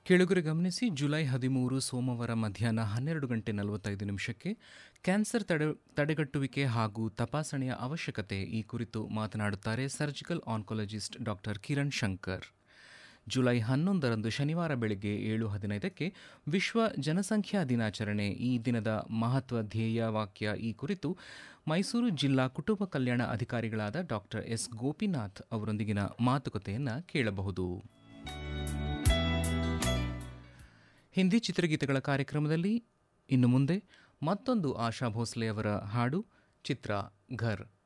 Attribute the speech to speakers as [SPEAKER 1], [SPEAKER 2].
[SPEAKER 1] ಕೆಳಗರೆ ಗಮನಿಸಿ ಜುಲೈ ಹದಿಮೂರು ಸೋಮವಾರ ಮಧ್ಯಾಹ್ನ ಹನ್ನೆರಡು ಗಂಟೆ ನಲವತ್ತೈದು ನಿಮಿಷಕ್ಕೆ ಕ್ಯಾನ್ಸರ್ ತಡೆ ತಡೆಗಟ್ಟುವಿಕೆ ಹಾಗೂ ತಪಾಸಣೆಯ ಅವಶ್ಯಕತೆ ಈ ಕುರಿತು ಮಾತನಾಡುತ್ತಾರೆ surgical oncologist doctor Kiran Shankar July ಹನ್ನೊಂದರಂದು ಶನಿವಾರ ಬೆಳಗ್ಗೆ ಏಳು ಹದಿನೈದಕ್ಕೆ ವಿಶ್ವ ಜನಸಂಖ್ಯಾ ದಿನಾಚರಣೆ ಈ ದಿನದ ಮಹತ್ವ ಧ್ಯೇಯ ವಾಕ್ಯ ಈ ಕುರಿತು ಮೈಸೂರು ಜಿಲ್ಲಾ ಕುಟುಂಬ ಕಲ್ಯಾಣ ಅಧಿಕಾರಿಗಳಾದ ಡಾಕ್ಟರ್ ಎಸ್ ಗೋಪಿನಾಥ್ ಅವರೊಂದಿಗಿನ ಮಾತುಕತೆಯನ್ನು ಕೇಳಬಹುದು ಹಿಂದಿ ಚಿತ್ರಗೀತೆಗಳ ಕಾರ್ಯಕ್ರಮದಲ್ಲಿ ಇನ್ನು ಮುಂದೆ ಮತ್ತೊಂದು ಆಶಾ ಭೋಸ್ಲೆ ಅವರ ಹಾಡು ಚಿತ್ರ ಘರ್